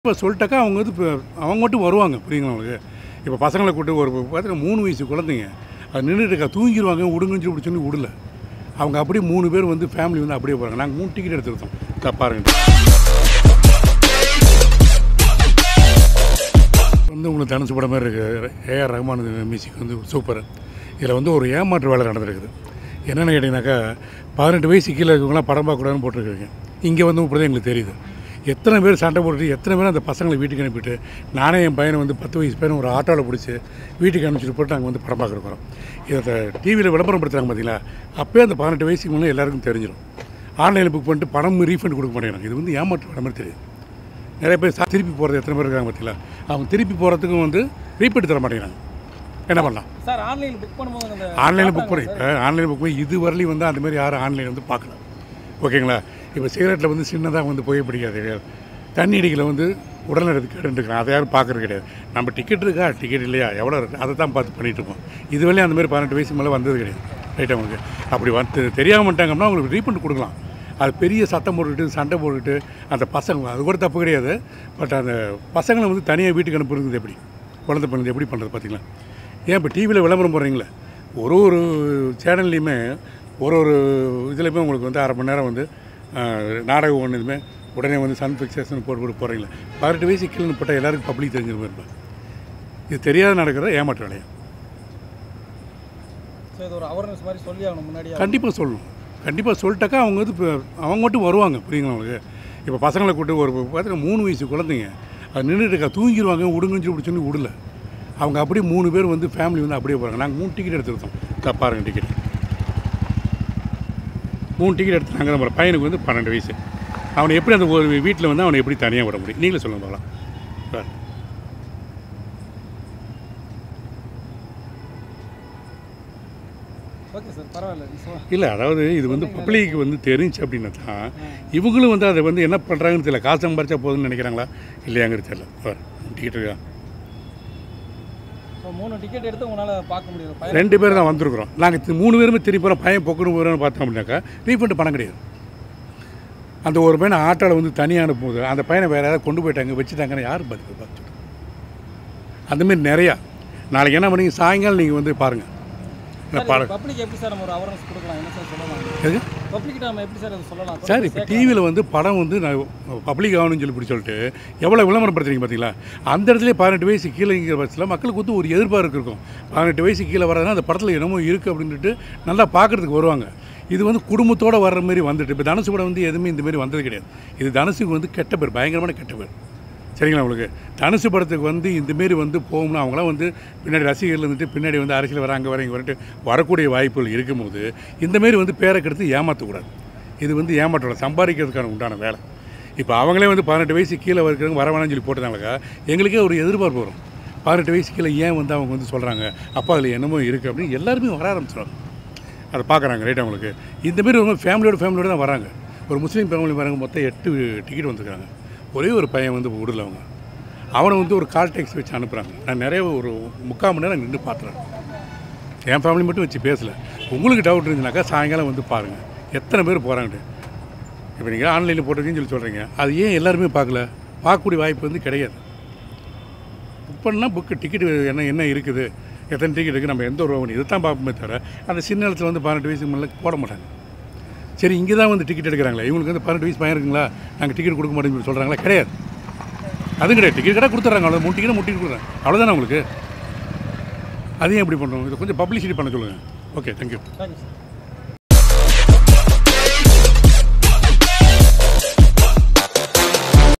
இப்போ சொல்லிட்டாக்கா அவங்க வந்து இப்போ அவங்க மட்டும் வருவாங்க புரியுங்களா உங்களுக்கு இப்போ பசங்களை கூட்டு ஒரு பார்த்தீங்கன்னா மூணு வயசு குழந்தைங்க அது நின்றுட்டு இருக்கா தூங்கிடுவாங்க விடுங்கன்னு சொல்லி சொல்லி விடல அவங்க அப்படியே மூணு பேர் வந்து ஃபேமிலி வந்து அப்படியே போகிறாங்க நாங்கள் மூணு டிக்கெட் எடுத்துருக்கோம் இதா பாருங்க வந்து உங்களுக்கு தனுசு படம் மாதிரி இருக்குது ஏஆர் ரஹ்மான் மியூசிக் வந்து சூப்பர் இதில் வந்து ஒரு ஏமாற்று வேலை நடந்திருக்குது என்னென்னு கேட்டிங்கனாக்கா பதினெட்டு வயசு கீழே இருக்கவங்களாம் படம் பார்க்கக்கூடாதுன்னு போட்டிருக்காங்க இங்கே வந்து இப்படி தான் எங்களுக்கு தெரியுது எத்தனை பேர் சண்டை போட்டுட்டு எத்தனை பேர் அந்த பசங்களை வீட்டுக்கு அனுப்பிட்டு நானே என் பையனை வந்து பத்து வயசு பையனை ஒரு ஆட்டோவில் பிடிச்சி வீட்டுக்கு அனுப்பிச்சிட்டு போட்டு நாங்கள் வந்து படம் பார்க்க போகிறோம் இதை டிவியில் விளம்பரப்படுத்துகிறாங்க பார்த்தீங்களா அப்போயே அந்த பதினெட்டு வயசுக்கு மேலே எல்லாருக்கும் தெரிஞ்சிடும் ஆன்லைனில் புக் பண்ணிட்டு பணம் ரீஃபண்ட் கொடுக்க மாட்டேங்கிறாங்க இது வந்து ஏமாற்று வேலை மாதிரி தெரியுது நிறைய பேர் சா- திருப்பி போகிறது எத்தனை பேர் இருக்காங்க பார்த்தீங்களா அவங்க திருப்பி போகிறதுக்கும் வந்து ரீபீட் தர மாட்டேங்கிறாங்க என்ன பண்ணலாம் சார் ஆன்லைன் புக் பண்ணும்போது அந்த ஆன்லைனில் புக் பண்ணி இப்போ ஆன்லைனில் புக் பண்ணி இது வரலையும் வந்து அந்த மாதிரி யாரும் ஆன்லைன் வந்து பார்க்கல ஓகேங்களா இப்போ சிகரெட்டில் வந்து சின்னதாக வந்து புகை பிடிக்காது கிடையாது தண்ணி அடிக்கல வந்து உடல்நலத்துக்கு கேட்டுருக்காங்க அதை யாரும் பார்க்குறது கிடையாது நம்ம டிக்கெட் இருக்கா டிக்கெட் இல்லையா எவ்வளோ இருக்குது அதை தான் பார்த்து பண்ணிட்டு இருப்போம் இது வரையும் அந்த மாதிரி பதினெட்டு வயசு மேலே வந்தது கிடையாது ரைட் அவங்களுக்கு அப்படி வந்து தெரியாம மாட்டாங்கன்னா அவங்களுக்கு ரீஃபண்ட் கொடுக்கலாம் அது பெரிய சத்தம் போட்டுக்கிட்டு சண்டை போட்டுக்கிட்டு அந்த பசங்க அது கூட தப்பு கிடையாது பட் அந்த பசங்களை வந்து தனியாக வீட்டுக்கு அனுப்புறது எப்படி குழந்தை பிறந்து எப்படி பண்ணுறது பார்த்தீங்களா ஏன் இப்போ டிவியில் விளம்பரம் போடுறீங்களே ஒரு ஒரு சேனல்லையுமே ஒரு ஒரு இதுலையுமே உங்களுக்கு வந்து அரை மணி நேரம் வந்து ஆஹ், நாடகம் ஒன்று இதுமே உடனே வந்து சன் பிக்சர்ஸ்னு போட்டு போட்டு போகிறீங்களே பதினெட்டு வயசு கீழே போட்டால் எல்லாருக்கும் பப்ளிக் தெரிஞ்சிருமே இருப்பேன் இது தெரியாத நடக்கிற ஏமாற்று வேலையா ஸோ இது ஒரு அவேர்னஸ் மாதிரி சொல்லி ஆகணும் முன்னாடியே கண்டிப்பாக சொல்லணும் கண்டிப்பாக சொல்லிட்டாக்கா அவங்க வந்து இப்போ அவங்க மட்டும் வருவாங்க புரியுங்களா உங்களுக்கு இப்போ பசங்களை கூட்டு ஒரு பார்த்தீங்கன்னா மூணு வயசு குழந்தைங்க அது நின்றுட்டு இருக்கா தூங்கிடுவாங்க விடுங்கன்னு சொல்லி சொல்லி விடல அவங்க அப்படியே மூணு பேர் வந்து ஃபேமிலி வந்து அப்படியே போகிறாங்க நாங்கள் மூணு டிக்கெட் எடுத்துருக்கோம் இதா பாருங்க டிக்கெட் மூணு டிக்கெட் எடுத்து நாங்கள் நம்ம பையனுக்கு வந்து பன்னெண்டு வயசு அவனை எப்படி அந்த ஒரு வீட்டில் வந்து அவனை எப்படி தனியாக விட முடியும் நீங்களே சொல்லுங்க பார்க்கலாம் பாரு. ஓகே சார் பரவாயில்ல நீ சொல் இல்லை அதாவது இது வந்து பப்ளிக்கு வந்து தெரிஞ்சு அப்படின்னா தான் இவங்களும் வந்து அதை வந்து என்ன பண்ணுறாங்கன்னு தெரியல காசு சம்பாரிச்சா போதும்னு நினைக்கிறாங்களா இல்லையாங்கிறது தெரியல பாரு, டிக்கெட் இருக்கா ஸோ மூணு டிக்கெட் எடுத்து உங்களால் பார்க்க முடியாது பையன் ரெண்டு பேர் தான் வந்திருக்கிறோம் நாங்கள் மூணு பேருமே திருப்பி போகிறோம் பையன் பொக்குன்னு போகிறோன்னு பார்த்தோம் அப்படின்னாக்கா ரீஃபண்ட் பணம் கிடையாது அந்த ஒரு பையனை ஆட்டோவில் வந்து தனியாக அனுப்பும்போது அந்த பையனை வேறு யாராவது கொண்டு போயிட்டாங்க வச்சுட்டாங்கன்னு யார் பதில் பார்த்து அந்தமாரி நிறையா நாளைக்கு என்ன பண்ணீங்க சாயங்காலம் நீங்கள் வந்து பாருங்கள் என்ன பாருங்க பப்ளிக் எப்படி சார் நம்ம ஒரு அவேர்னஸ் கொடுக்கலாம் என்ன சார் சொல்லலாம் எது பப்ளிக்கிட்ட நம்ம எப்படி சார் அதை சொல்லலாம் சார் இப்போ டிவியில் வந்து படம் வந்து நான் பப்ளிக் ஆகணும்னு சொல்லி இப்படி சொல்லிட்டு எவ்வளோ விளம்பரப்படுத்துறீங்க பார்த்தீங்களா அந்த இடத்துல பதினெட்டு வயசு கீழேங்கிற பட்சத்தில் மக்களுக்கு வந்து ஒரு எதிர்பார்ப்பு இருக்கும் பதினெட்டு வயசு கீழே வர்றதுனா அந்த படத்தில் என்னமோ இருக்குது அப்படின்ட்டு நல்லா பார்க்குறதுக்கு வருவாங்க இது வந்து குடும்பத்தோடு வர்ற மாதிரி வந்துட்டு இப்போ தனுசு படம் வந்து எதுவுமே இந்த மாதிரி வந்தது கிடையாது இது தனுசுக்கு வந்து கெட்ட பேர் பயங்கரமான கெட்ட பேர் சரிங்களா உங்களுக்கு தனுசு படத்துக்கு வந்து இந்தமாரி வந்து போகணும்னா அவங்களாம் வந்து பின்னாடி ரசிகர்கள் இருந்துட்டு பின்னாடி வந்து அரசியல் வராங்க வர இங்கே வந்துட்டு வரக்கூடிய வாய்ப்புகள் இருக்கும்போது இந்தமாரி வந்து பேரை கெடுத்து ஏமாற்றக்கூடாது இது வந்து ஏமாற்றக்கூடாது சம்பாதிக்கிறதுக்கான உண்டான வேலை இப்போ அவங்களே வந்து பதினெட்டு வயசு கீழே இருக்கிறவங்க வர வேணாம்னு சொல்லி போட்டதாங்களா எங்களுக்கே ஒரு எதிர்பார்ப்பு வரும் பதினெட்டு வயசு கீழே ஏன் வந்து அவங்க வந்து சொல்கிறாங்க அப்பா அதில் என்னமோ இருக்குது அப்படின்னு எல்லாருமே வர ஆரம்பிச்சிடுவாங்க அதை பார்க்குறாங்க ரைட் அவங்களுக்கு இந்தமாரி ஒரு ஃபேமிலியோட ஃபேமிலியோட தான் வராங்க ஒரு முஸ்லீம் ஃபேமிலி வராங்க மொத்தம் எட்டு டிக்கெட் வந்துருக்காங்க ஒரே ஒரு பையன் வந்து விடல அவங்க அவனை வந்து ஒரு கால் டேக்ஸி வச்சு அனுப்புகிறாங்க நான் நிறைய ஒரு முக்கால் மணி நேரம் நின்று பார்த்துறேன் என் ஃபேமிலி மட்டும் வச்சு பேசலை உங்களுக்கு டவுட் இருந்துச்சுனாக்கா சாயங்காலம் வந்து பாருங்கள் எத்தனை பேர் போகிறாங்கட்டு இப்போ நீங்கள் ஆன்லைனில் போட்டிருக்கீங்கன்னு சொல்லி சொல்கிறீங்க அது ஏன் எல்லாருமே பார்க்கல பார்க்கக்கூடிய வாய்ப்பு வந்து கிடையாது புக் பண்ணால் புக்கு டிக்கெட் என்ன என்ன இருக்குது எத்தனை டிக்கெட் இருக்குது நம்ம எந்த ஒரு ரூபா இதை தான் பார்ப்போமே தவிர அந்த சின்ன இடத்துல வந்து பதினெட்டு வயசுக்கு மேலே போட மாட்டாங்க சரி இங்கே தான் வந்து டிக்கெட் எடுக்கிறாங்களா இவங்களுக்கு வந்து பதினெட்டு வயசு பையன் இருக்குங்களா நாங்கள் டிக்கெட் கொடுக்க மாட்டேன்னு சொல்லி சொல்கிறாங்களா கிடையாது அதுவும் கிடையாது டிக்கெட் கடை கொடுத்துட்றாங்க அவ்வளோ மூணு டிக்கெட் மூணு டிக்கெட் கொடுக்குறாங்க அவ்வளோதானே உங்களுக்கு அதையும் எப்படி பண்ணுறோம் இதை கொஞ்சம் பப்ளிசிட்டி பண்ண சொல்லுங்கள் ஓகே தேங்க்யூ தேங்க்யூ சார்